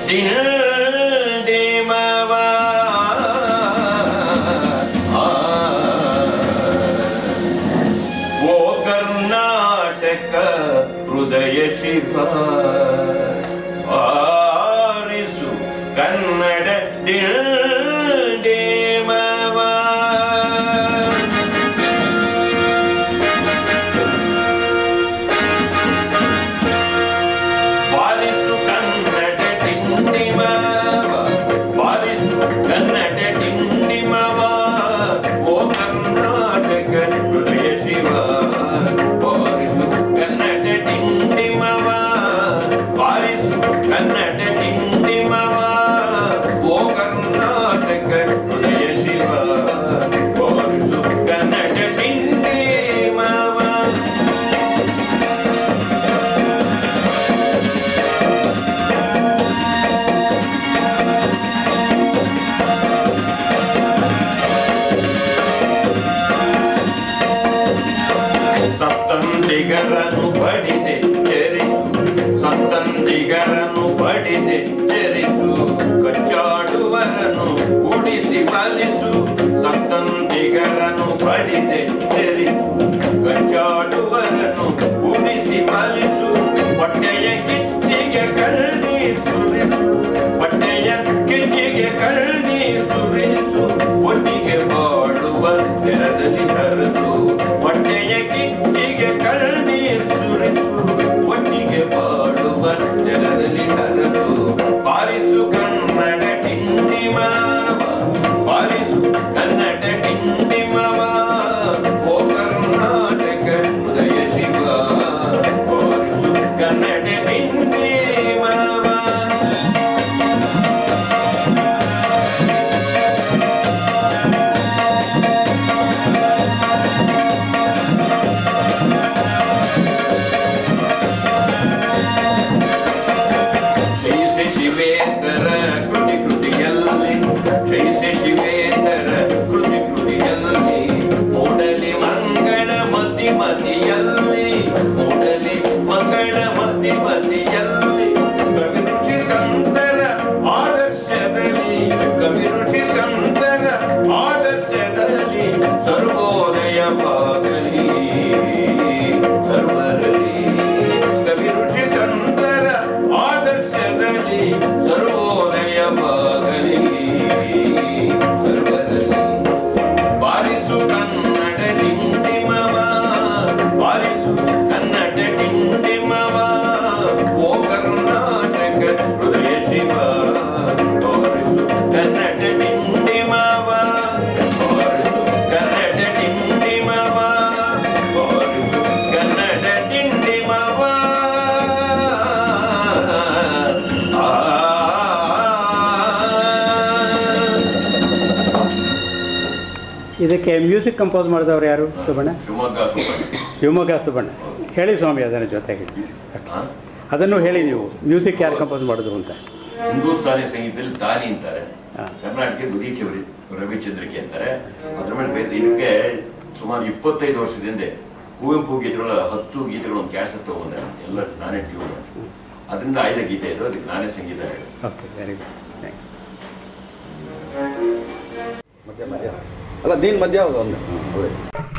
ದಿಂಡಿಮವ ಓ ಕರ್ನಾಟಕ ಹೃದಯ ಶಿವ ಆರಿಸು ಕನ್ನಡ ದಿಂಡಿಮವ ಬಾರಿಸು ಕನ್ನಡ ಟಿಂಡಿಮವ ಬಾರಿಸು ಕನ್ನಡ ಟಿಂಡಿಮವ ಓ ಕರ್ನಾಟಕ ಹೃದಯ ಶಿವ ಬಾರಿಸು ಕನ್ನಡ ಟಿಂಡಿಮವ ಬಾರಿಸು ಕನ್ನಡ ಟಿಂಡಿಮವ ಓ ಕರ್ನಾಟಕ ಹೃದಯ ಶಿವ ಬಾರಿಸು ಕನ್ನಡ ಟಿಂಡಿಮವ ಸಪ್ತಂದಿಗರನು ಬಡಿದೆ ಚೆರಿಸು ಸಪ್ತಂದಿಗರನು ಬಡಿದೆ ಚೆರಿಸು ಕಚ್ಚಾಡುವರನು ಉಡಿಸಿ ಬಲಿಸು ಸಪ್ತಂದಿಗರನು ಬಡಿದೆ ಚೆರಿಸು ಕಚ್ಚಾಡುವರನು ಉಡಿಸಿ ಬಲಿಸು ಹೊಟ್ಟೆಯ ಕಿಚ್ಚಿಗೆ ಕಳ್ಳಿ ಸುರಿಸು ಹೊಟ್ಟೆಯ ಕಿಚ್ಚಿಗೆ ಕಳ್ಳಿ ಸುರಿಸು ಒಟ್ಟಿಗೆ ಬಾಡುವ ತೆರದಲ್ಲಿ ಹರಿದು ಹೊಟ್ಟೆಯ ಕಿಚ್ಚಿಗೆ ಕಳ್ಳಿ ಸುರಿಸು ಒಟ್ಟಿಗೆ ಬಾಡುವ ತೆರದಲ್ಲಿ ಹರಿದು ಬಾರಿಸು ಕನ್ನಡ ಟಿಂಡಿಮಾವ ಬಾರಿಸು ಕನ್ನಡ ಟಿಂಡಿಮವ ಓ ಕರ್ನಾಟಕ ಹೃದಯ ಶಿವ ಬಾರಿಸು ಕನ್ನಡ ಟಿಂಡಿಮವ ಶ್ರೀ ಶಿವೇತರ ಕೃತಿ ಕೃತಿಯಲ್ಲಿ ಶ್ರೀ ಶಿವೇತರ ಕೃತಿ ಕೃತಿಯಲ್ಲಿ ಮೂಡಲಿ ಮಂಗಳ ಮತಿ ಮತಿಯಲ್ಲಿ ಮೂಡಲಿ ಮಂಗಳ ಮತಿ ಮತಿಯಲ್ಲಿ ಕವಿ ಋಷಿ ಸಂತರ ಆದರ್ಶದಲ್ಲಿ ಕವಿ ಋಷಿ ಸಂತರ ಆದರ್ಶದಲ್ಲಿ ಸರ್ವೋದಯವಾಗಲಿ ಸರ್ವರಲ್ಲಿ ಕವಿ ಋಷಿ ಸಂತರ ಆದರ್ಶದಲ್ಲಿ ಸರ್ವೋದಯವಾಗಲಿ ಸರ್ವರಲ್ಲಿ ಬಾರಿಸು ಕನ್ನಡ ಡಿಂಡಿಮವ ಬಾರಿಸು ಕನ್ನಡ ಡಿಂಡಿಮವ ಓ ಕರ್ನಾಟಕ ಹೃದಯ ಶಿವ ಬಾರಿಸು ಕನ್ನಡ ಡಿಂಡಿಮವ ಬಾರಿಸು ಕನ್ನಡ ಡಿಂಡಿಮವ ಬಾರಿಸು ಕನ್ನಡ ಡಿಂಡಿಮವ ಆ ಇದಕ್ಕೆ ಮ್ಯೂಸಿಕ್ ಕಂಪೋಸ್ ಮಾಡಿದವರು ಯಾರು ಸುಬ್ಬಣ್ಣ ಶಿವಮೊಗ್ಗ ಸೂಪರ್ ಶಿವಮೊಗ್ಗ ಸುಬ್ಬಣ್ಣ ಹೇಳಿ ಸ್ವಾಮಿ ಅದರ ಜೊತೆಗೆ ಅದನ್ನು ಹೇಳಿ ನೀವು ಮ್ಯೂಸಿಕ್ ಯಾರು ಕಂಪೋಸ್ ಮಾಡೋದು ಅಂತ ಹಿಂದೂಸ್ತಾನಿ ಸಂಗೀತದಲ್ಲಿ ತಾನಿ ಅಂತಾರೆ ಹಾ. ಕರ್ನಾಟಕ ಉದೀಚವರಿ ರವಿಚಂದ್ರಿಕೆ ಅಂತಾರೆ ಅದ್ರ ಮೇಲೆ ಬೇರೆ ಇದಕ್ಕೆ ಸುಮಾರು ಇಪ್ಪತ್ತೈದು ವರ್ಷದ ಹಿಂದೆ ಕುವೆಂಪು ಗೀತೆಗಳ ಹತ್ತು ಗೀತೆಗಳು ಒಂದು ಕ್ಯಾಸೆಟ್ ತಗೊಂಡೆ ಎಲ್ಲ ನಾನೇ ಟ್ಯೂನ್ ಅದರಿಂದ ಆಯ್ದ ಗೀತೆ ಇದು ಅದಕ್ಕೆ ನಾನೇ ಸಂಗೀತ ಹೇಳಿದೆ ಓಕೆ ವೆರಿ ಗುಡ್ ಥ್ಯಾಂಕ್ ಮಧ್ಯ ಮಧ್ಯ ಅಲ್ಲ ನೀನು ಮಧ್ಯ ಹೌದು ಒಂದು ಒಳ್ಳೆ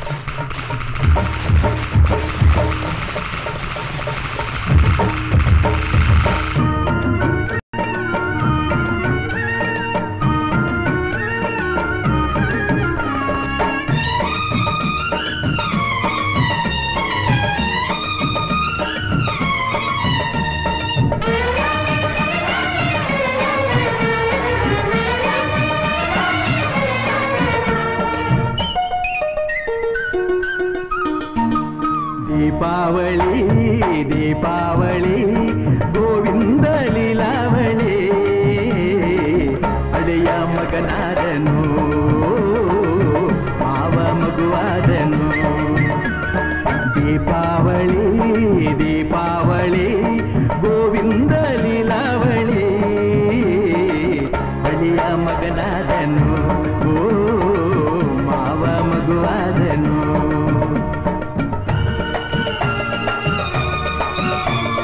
ದೀಪಾವಳಿ ದೀಪಾವಳಿ ಗೋವಿಂದ ಲೀಲಾವಳಿ ಅಡೆಯ ಮಗನಾದನು ಮಾವ ಮಗುವಾದನು ದೀಪಾವಳಿ ದೀಪಾವಳಿ ಗೋವಿಂದ ಲೀಲಾವಳಿ ಅಳಿಯ ಮಗನಾದನು ಓ ಮಾವ ಮಗುವಾದನು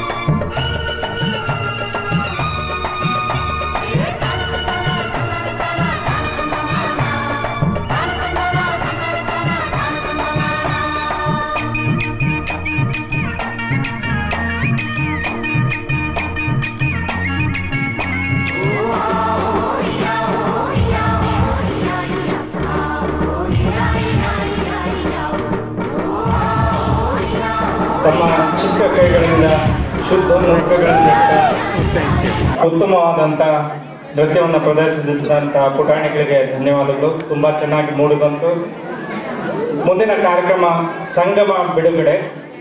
ತಮ್ಮ ಚಿಕ್ಕ ಕೈಗಳಿಂದ ಶುದ್ಧ ನೃತ್ಯಗಳಿಂದ ಉತ್ತಮವಾದಂಥ ನೃತ್ಯವನ್ನು ಪ್ರದರ್ಶಿಸಿದಂಥ ಪುಟಾಣಿಗಳಿಗೆ ಧನ್ಯವಾದಗಳು ತುಂಬ ಚೆನ್ನಾಗಿ ಮೂಡಿ ಬಂತು ಮುಂದಿನ ಕಾರ್ಯಕ್ರಮ ಸಂಗಮ ಬಿಡುಗಡೆ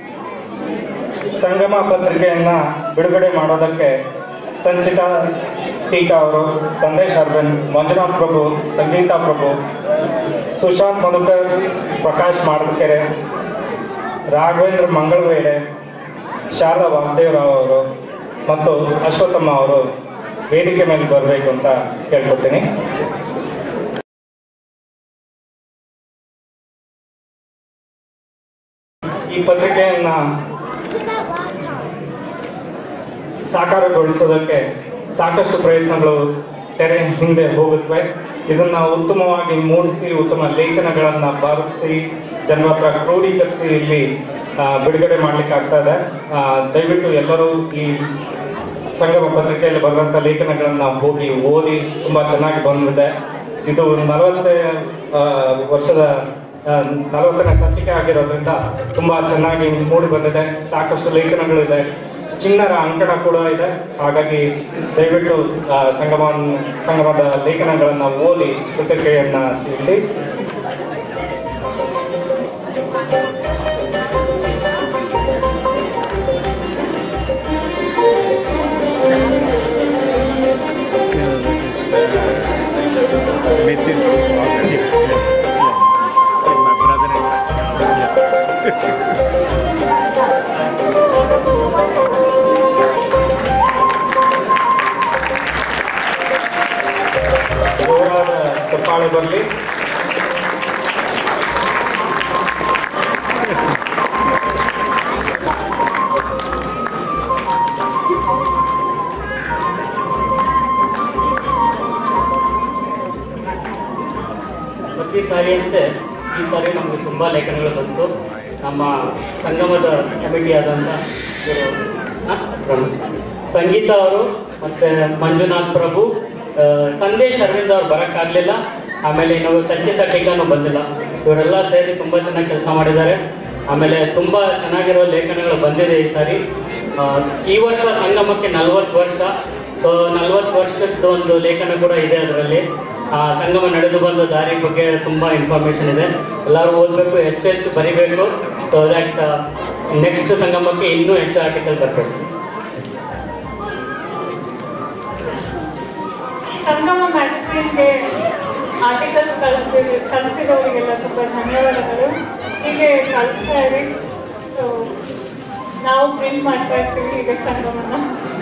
ಸಂಗಮ ಪತ್ರಿಕೆಯನ್ನ ಬಿಡುಗಡೆ ಮಾಡೋದಕ್ಕೆ ಸಂಚಿತಾ ಟೀಕಾ ಅವರು ಸಂದೇಶ್ ಅರ್ಬನ್ ಮಂಜುನಾಥ್ ಪ್ರಭು ಸಂಗೀತಾ ಪ್ರಭು ಸುಶಾಂತ್ ಮಧುಕರ್ ಪ್ರಕಾಶ್ ಮಾಡಕೆರೆ ರಾಘವೇಂದ್ರ ಮಂಗಳವೇಡೆ ಶಾರದಾ ವಾಸುದೇವರಾವ್ ಅವರು ಮತ್ತು ಅಶ್ವತ್ಥಮ್ಮ ಅವರು ವೇದಿಕೆ ಮೇಲೆ ಬರಬೇಕು ಅಂತ ಕೇಳ್ಕೊತೀನಿ ಈ ಪತ್ರಿಕೆಯನ್ನ ಸಾಕಾರಗೊಳಿಸೋದಕ್ಕೆ ಸಾಕಷ್ಟು ಪ್ರಯತ್ನಗಳು ತೆರೆ ಹಿಂದೆ ಹೋಗುತ್ತವೆ ಇದನ್ನ ಉತ್ತಮವಾಗಿ ಮೂಡಿಸಿ ಉತ್ತಮ ಲೇಖನಗಳನ್ನ ಬಾರಿಸಿ ಜನರ ಹತ್ರ ಕ್ರೋಢೀಕರಿಸಿ ಇಲ್ಲಿ ಆ, ಬಿಡುಗಡೆ ಮಾಡ್ಲಿಕ್ಕೆ ಆಗ್ತಾ ಇದೆ ಆ, ದಯವಿಟ್ಟು ಎಲ್ಲರೂ ಈ ಸಂಗಮ ಪತ್ರಿಕೆಯಲ್ಲಿ ಬರೆದಂಥ ಲೇಖನಗಳನ್ನ ಹೋಗಿ ಓದಿ ತುಂಬಾ ಚೆನ್ನಾಗಿ ಬಂದಿದೆ ಇದು ನಲವತ್ತನೇ ಆ, ವರ್ಷದ ಆ, ನಲವತ್ತನೇ ಸಂಚಿಕೆ ಆಗಿರೋದ್ರಿಂದ ತುಂಬಾ ಚೆನ್ನಾಗಿ ಮೂಡಿ ಬಂದಿದೆ ಸಾಕಷ್ಟು ಲೇಖನಗಳಿದೆ ಚಿನ್ನರ ಅಂಕಣ ಕೂಡ ಇದೆ ಹಾಗಾಗಿ ದಯವಿಟ್ಟು ಆ, ಸಂಗಮ ಸಂಗಮದ ಲೇಖನಗಳನ್ನ ಓದಿ ಕೃತಿಕೆಯನ್ನ ತಿಳಿಸಿ ಜೋರಾದ ಚಪ್ಪಾಳೆ ಬರಲಿ ಪ್ರತಿ ಸಾರಿಯಂತೆ ಈ ಸಾರಿ ನಮಗೆ ತುಂಬ ಲೇಖನಗಳು ಬಂತು ನಮ್ಮ ಸಂಗಮದ ಕಮಿಟಿ ಆದಂಥ ಇವರು, ಆ, ಪ್ರಭು. ಸಂಗೀತ ಅವರು ಮತ್ತು ಮಂಜುನಾಥ್ ಪ್ರಭು ಆ, ಸಂದೇಶ್ ಅರವಿಂದ್ ಅವ್ರು ಬರೋಕ್ಕಾಗಲಿಲ್ಲ ಆಮೇಲೆ ಇನ್ನು ಸಂಚಿತ ಟೀಕಾನು ಬಂದಿಲ್ಲ ಇವರೆಲ್ಲ ಸೇರಿ ತುಂಬ ಚೆನ್ನಾಗಿ ಕೆಲಸ ಮಾಡಿದ್ದಾರೆ ಆಮೇಲೆ ತುಂಬ ಚೆನ್ನಾಗಿರೋ ಲೇಖನಗಳು ಬಂದಿದೆ ಈ ಸಾರಿ ಆ, ಈ ವರ್ಷ ಸಂಗಮಕ್ಕೆ ನಲ್ವತ್ತು ವರ್ಷ ಸೊ ನಲ್ವತ್ತು ವರ್ಷದ ಒಂದು ಲೇಖನ ಕೂಡ ಇದೆ ಅದರಲ್ಲಿ ಆ ಸಂಗಮ ನಡೆದು ಬಂದ ದಾರಿ ಬಗ್ಗೆ ತುಂಬ ಇನ್ಫಾರ್ಮೇಷನ್ ಇದೆ ಎಲ್ಲರೂ ಓದಬೇಕು ಹೆಚ್ಚು ಹೆಚ್ಚು ಬರಿಬೇಕು ಸೊ ದ್ಯಾಟ್ ನೆಕ್ಸ್ಟ್ ಸಂಗಮಕ್ಕೆ ಇನ್ನೂ ಹೆಚ್ಚು ಆರ್ಟಿಕಲ್ ಬರಬೇಕು ಸಂಗಮ ಮ್ಯಾಗಝೀನ್ಗೆ ಆರ್ಟಿಕಲ್ ಕಳಿಸಿದ ಕಳಿಸಿದವರಿಗೆಲ್ಲ ತುಂಬ ಧನ್ಯವಾದಗಳು ಹೀಗೆ ಕಳಿಸ್ತಾ ಇರಿ ಸೊ ನಾವು ಪ್ರಿಂಟ್ ಮಾಡ್ತಾ ಇರ್ತೀವಿ ಈಗ ಸಂಗಮನ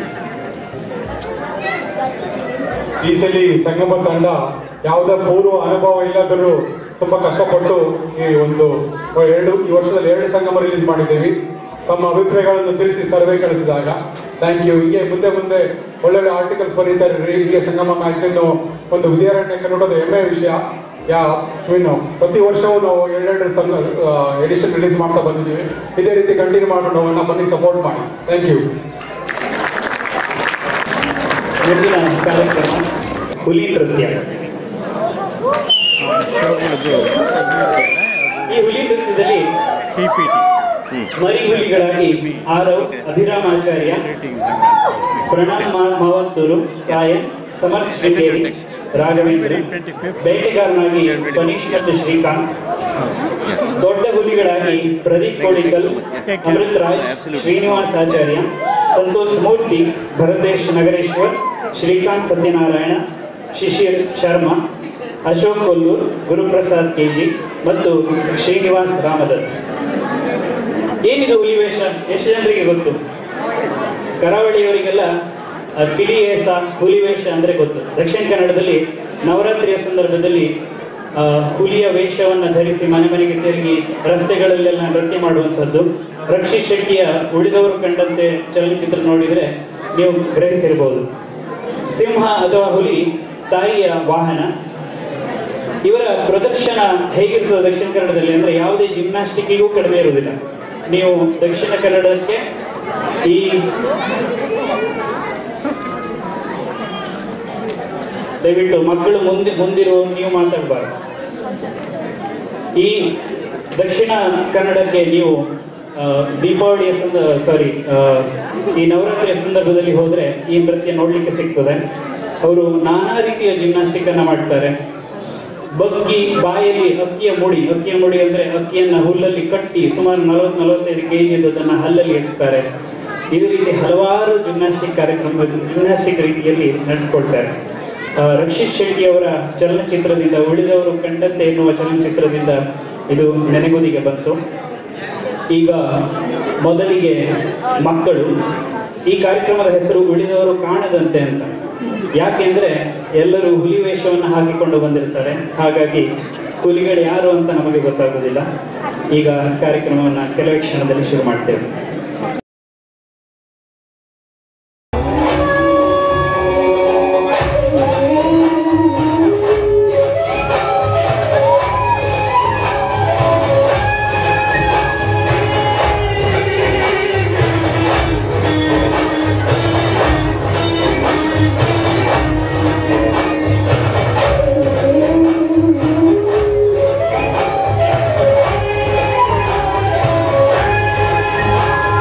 ಈ ಸಲ ಸಂಗಮ ತಂಡ ಯಾವುದೇ ಪೂರ್ವ ಅನುಭವ ಇಲ್ಲದರೂ ತುಂಬಾ ಕಷ್ಟಪಟ್ಟು ಈ ಒಂದು ಎರಡು ಈ ವರ್ಷದಲ್ಲಿ ಎರಡು ಸಂಗಮ ರಿಲೀಸ್ ಮಾಡಿದ್ದೀವಿ ತಮ್ಮ ಅಭಿಪ್ರಾಯಗಳನ್ನು ತಿಳಿಸಿ ಸರ್ವೆ ಕಳಿಸಿದಾಗ ಥ್ಯಾಂಕ್ ಯು ಹೀಗೆ ಮುಂದೆ ಮುಂದೆ ಒಳ್ಳೊಳ್ಳೆ ಆರ್ಟಿಕಲ್ಸ್ ಬರೀತಾರೆ ಹೀಗೆ ಸಂಗಮ ಮ್ಯಾಗ್ಝಿನ್ ಒಂದು ವಿದ್ಯಾರಣ್ಯ ಕನ್ನಡದ ಹೆಮ್ಮೆಯ ವಿಷಯ ಯಾ ಏನು ಪ್ರತಿ ವರ್ಷವೂ ನಾವು ಎರಡೆರಡು ಸಂಘ ಎಡಿಷನ್ ರಿಲೀಸ್ ಮಾಡ್ತಾ ಬಂದಿದ್ದೀವಿ ಇದೇ ರೀತಿ ಕಂಟಿನ್ಯೂ ಮಾಡೋಣ ಹೋಗೋಣ ಬನ್ನಿ ಸಪೋರ್ಟ್ ಮಾಡಿ ಥ್ಯಾಂಕ್ ಯು ಮುಂದಿನ ಕಾರ್ಯಕ್ರಮ ಹುಲಿ ನೃತ್ಯ ಈ ಹುಲಿ ನೃತ್ಯದಲ್ಲಿ ಮರಿ ಹುಲಿಗಳಾಗಿ ಆರವ್ ಅಭಿರಾಮಾಚಾರ್ಯ ಪ್ರಣಾಮ್ ಮಾ- ಮಾವಂತೂರು ಸಾಯನ್ ಸಮರ್ಥ್ ಶ್ರೀಕೇರಿ ರಾಘವೇಂದ್ರ ಬೇಟೆಗಾರನಾಗಿ ಗಣೇಶ್ ಮತ್ತು ಶ್ರೀಕಾಂತ್ ದೊಡ್ಡ ಹುಲಿಗಳಾಗಿ ಪ್ರದೀಪ್ ಕೋಳಿಕಲ್ ಅಮೃತ್ ರಾಜ್ ಶ್ರೀನಿವಾಸ್ ಆಚಾರ್ಯ ಸಂತೋಷ್ ಮೂರ್ತಿ ಭರತೇಶ್ ನಗರೇಶ್ವರ್ ಶ್ರೀಕಾಂತ್ ಸತ್ಯನಾರಾಯಣ ಶಿಶಿರ್ ಶರ್ಮಾ ಅಶೋಕ್ ಕೊಲ್ಲೂರ್ ಗುರುಪ್ರಸಾದ್ ಕೆಜಿ ಮತ್ತು ಶ್ರೀನಿವಾಸ್ ರಾಮದತ್ ಏನಿದು ಹುಲಿ ವೇಷ ಎಷ್ಟು ಜನರಿಗೆ ಗೊತ್ತು ಕರಾವಳಿಯವರಿಗೆಲ್ಲ ಆ, ಪಿಲಿ ಏಸ ಹುಲಿ ವೇಷ ಅಂದ್ರೆ ಗೊತ್ತು ದಕ್ಷಿಣ ಕನ್ನಡದಲ್ಲಿ ನವರಾತ್ರಿಯ ಸಂದರ್ಭದಲ್ಲಿ ಆ, ಹುಲಿಯ ವೇಷವನ್ನ ಧರಿಸಿ ಮನೆ ಮನೆಗೆ ತಿರುಗಿ ರಸ್ತೆಗಳಲ್ಲೆಲ್ಲ ನೃತ್ಯ ಮಾಡುವಂಥದ್ದು ರಕ್ಷಿತ್ ಶೆಟ್ಟಿಯ ಉಳಿದವರು ಕಂಡಂತೆ ಚಲನಚಿತ್ರ ನೋಡಿದರೆ ನೀವು ಗ್ರಹಿಸಿರಬಹುದು ಸಿಂಹ ಅಥವಾ ಹುಲಿ ತಾಯಿಯ ವಾಹನ ಇವರ ಪ್ರದರ್ಶನ ಹೇಗಿರ್ತದೆ ದಕ್ಷಿಣ ಕನ್ನಡದಲ್ಲಿ ಅಂದ್ರೆ ಯಾವುದೇ ಜಿಮ್ನಾಸ್ಟಿಕ್ಕಿಗೂ ಕಡಿಮೆ ಇರುವುದಿಲ್ಲ ನೀವು ದಕ್ಷಿಣ ಕನ್ನಡಕ್ಕೆ ಈ ದಯವಿಟ್ಟು ಮಕ್ಕಳು ಮುಂದೆ ಮುಂದಿರುವ ನೀವು ಮಾತಾಡಬಾರ್ದು ಈ ದಕ್ಷಿಣ ಕನ್ನಡಕ್ಕೆ ನೀವು ಆ, ದೀಪಾವಳಿಯ ಸಂದ ಸಾರಿ ಈ ನವರಾತ್ರಿಯ ಸಂದರ್ಭದಲ್ಲಿ ಹೋದ್ರೆ ಈ ನೃತ್ಯ ನೋಡ್ಲಿಕ್ಕೆ ಸಿಗ್ತದೆ ಅವರು ನಾನಾ ರೀತಿಯ ಜಿಮ್ನಾಸ್ಟಿಕ್ ಅನ್ನ ಮಾಡ್ತಾರೆ ಬಗ್ಗಿ ಬಾಯಲ್ಲಿ ಅಕ್ಕಿಯ ಮುಡಿ ಅಕ್ಕಿಯ ಮುಡಿ ಅಂದ್ರೆ ಅಕ್ಕಿಯನ್ನ ಹುಲ್ಲಲ್ಲಿ ಕಟ್ಟಿ ಸುಮಾರು ನಲವತ್ ನಲವತ್ತೈದು ಕೆಜಿ ಅದನ್ನ ಹಲ್ಲಲ್ಲಿ ಇಡ್ತಾರೆ ಇದೇ ರೀತಿ ಹಲವಾರು ಜಿಮ್ನಾಸ್ಟಿಕ್ ಕಾರ್ಯಕ್ರಮ ಜಿಮ್ನಾಸ್ಟಿಕ್ ರೀತಿಯಲ್ಲಿ ನಡೆಸ್ಕೊಳ್ತಾರೆ ಆ, ರಕ್ಷಿತ್ ಶೆಟ್ಟಿ ಅವರ ಚಲನಚಿತ್ರದಿಂದ ಉಳಿದವರು ಕಂಡಂತೆ ಎನ್ನುವ ಚಲನಚಿತ್ರದಿಂದ ಇದು ನೆನೆಗುದಿಗೆ ಬಂತು ಈಗ ಮೊದಲಿಗೆ ಮಕ್ಕಳು ಈ ಕಾರ್ಯಕ್ರಮದ ಹೆಸರು ಉಳಿದವರು ಕಾಣದಂತೆ ಅಂತ ಯಾಕೆಂದ್ರೆ ಎಲ್ಲರೂ ಹುಲಿ ವೇಷವನ್ನು ಹಾಕಿಕೊಂಡು ಬಂದಿರ್ತಾರೆ ಹಾಗಾಗಿ ಹುಲಿಗಳು ಯಾರು ಅಂತ ನಮಗೆ ಗೊತ್ತಾಗುವುದಿಲ್ಲ ಈಗ ಕಾರ್ಯಕ್ರಮವನ್ನ ಕೆಲವೇ ಕ್ಷಣದಲ್ಲಿ ಶುರು ಮಾಡ್ತೇವೆ Thank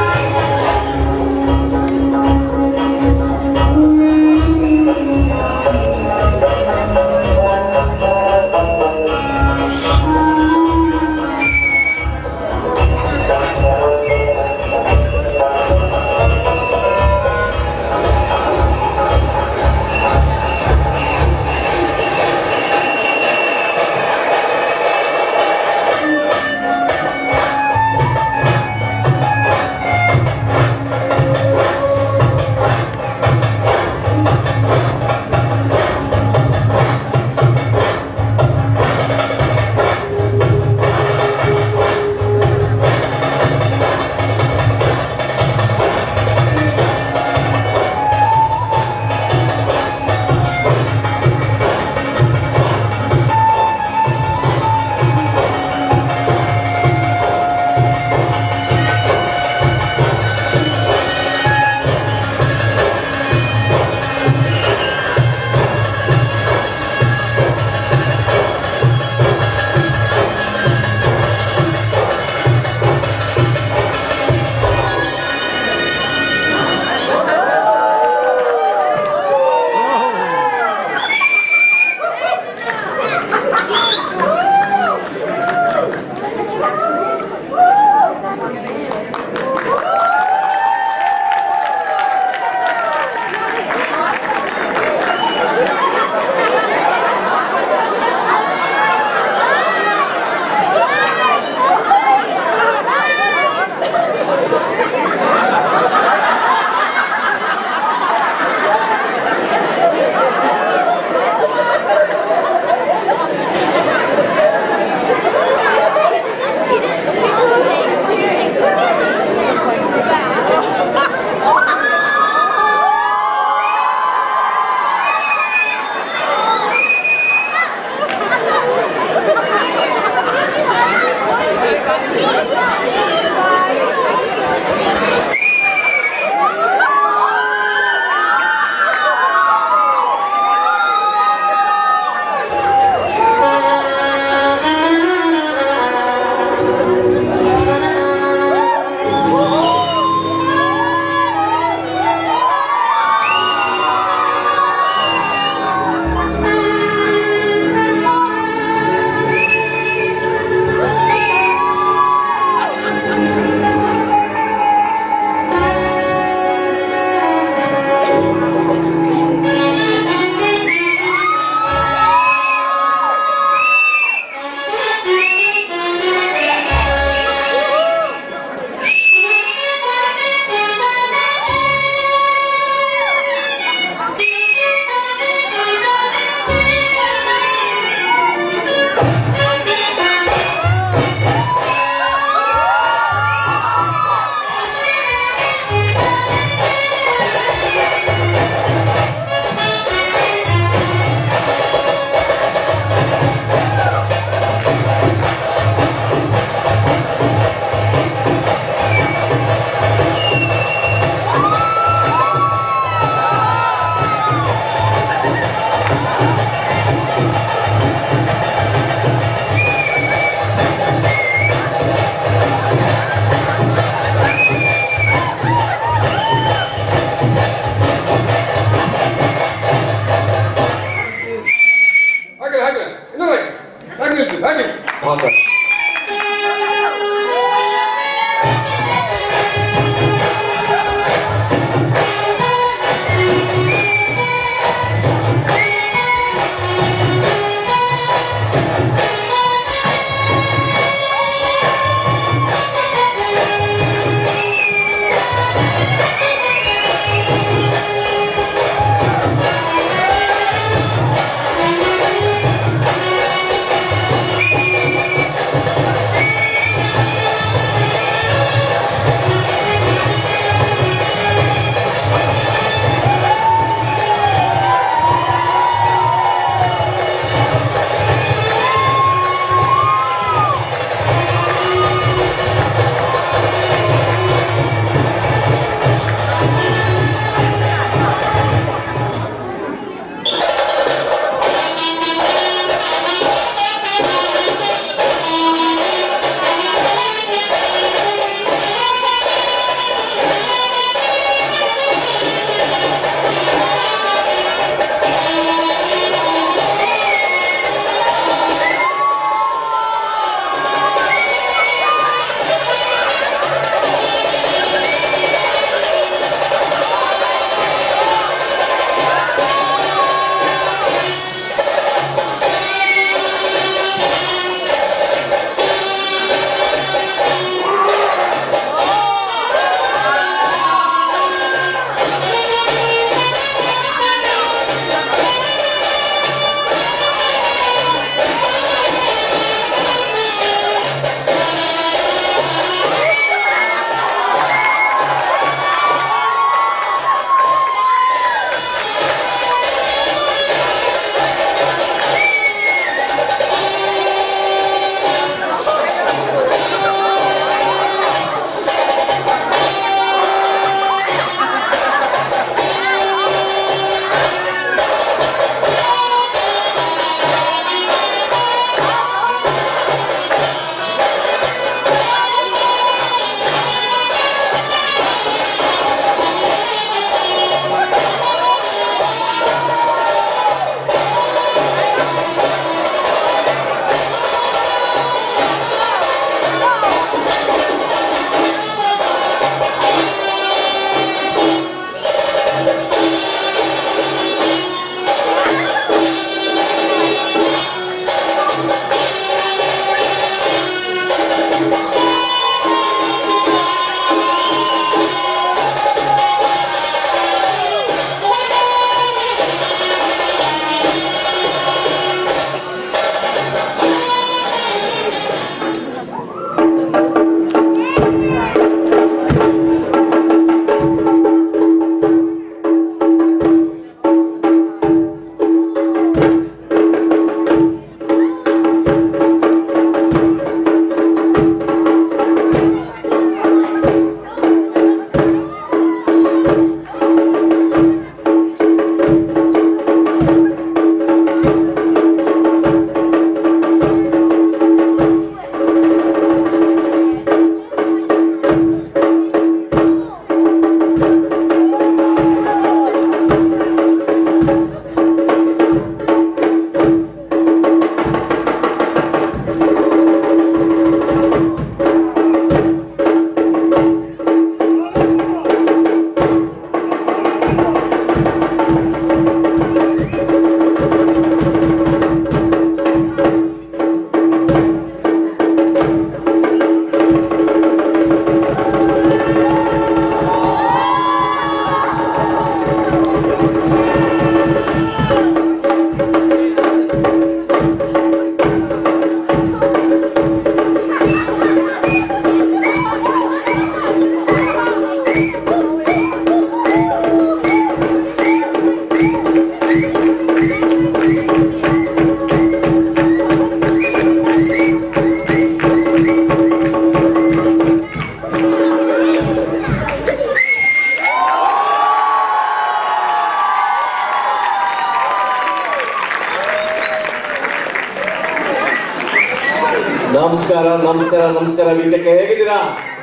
ನಮಸ್ಕಾರ ನಮಸ್ಕಾರ ನಮಸ್ಕಾರ ವೀಕ್ಷಕ ಹೇಗಿದ್ದೀರಾ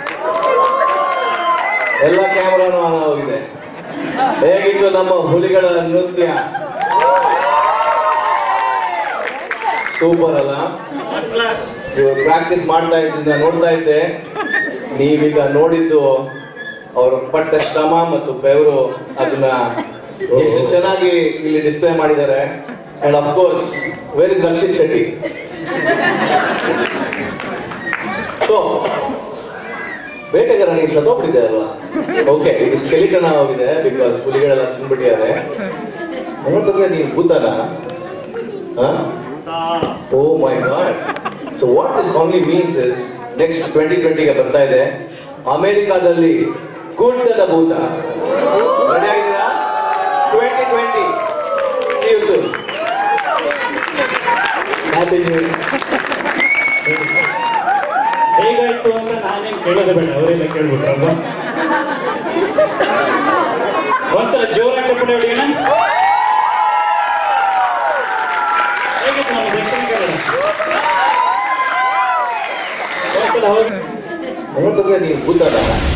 ಎಲ್ಲ ಕ್ಯಾಮ್ರಾನು ಆನ್ ಹೋಗಿದೆ ಹೇಗಿತ್ತು ನಮ್ಮ ಹುಲಿಗಳ ನೃತ್ಯ ಸೂಪರ್ ಅಲ್ಲ ನೀವು ಪ್ರಾಕ್ಟೀಸ್ ಮಾಡ್ತಾ ಇದ್ದಿಂದ ನೋಡ್ತಾ ಇದ್ದೆ ನೀವೀಗ ನೋಡಿದ್ದು ಅವರು ಪಟ್ಟ ಶ್ರಮ ಮತ್ತು ಬೆವರು ಅದನ್ನ ಎಷ್ಟು ಚೆನ್ನಾಗಿ ಇಲ್ಲಿ ಡಿಸ್ಪ್ಲೇ ಮಾಡಿದ್ದಾರೆ and of course where is Rakshit Shetty so ಬೇಟೆಗಾರ ನೀವು ಸತ್ತೋಗ್ಬಿಟ್ಟಿದೆ ಅಲ್ವಾ ಓಕೆ ಇದು ಸ್ಕೆಲಿಟನ್ ಆಗೋಗಿದೆ ಬಿಕಾಸ್ ಹುಲಿಗಳೆಲ್ಲ ತಿನ್ಬಿಟ್ಟಿದ್ದಾರೆ ನೋಡಿದ್ರೆ ನೀವು ಭೂತನ oh my god so what is only means is next twenty ಟ್ವೆಂಟಿಗೆ ಬರ್ತಾ ಇದೆ ಅಮೆರಿಕಾದಲ್ಲಿ ಗುಡ್ಡದ ಭೂತ ರೆಡಿ ಆಗಿದ್ದೀರಾ twenty twenty see you soon happy new ಹೇಗಾಯ್ತು ಅಂತ ನಾನೇನ್ ಕೇಳೋದೇ ಬೇಡ ಅವರೆಲ್ಲ ಕೇಳ್ಬಿಟ್ರಲ್ವಾ ಒಂದ್ಸಲ ಜೋರಾಗಿ ಚಪ್ಪಟೆ ಹೊಡಿಯೋಣ ಹೇಗಿತ್ತು ನಮ್ಮ ದಕ್ಷಿಣ ಕನ್ನಡ ಒಂದ್ಸಲ ಹೋಗಿ ನೋಡಿದ್ರೆ ನೀವು ಭೂತನ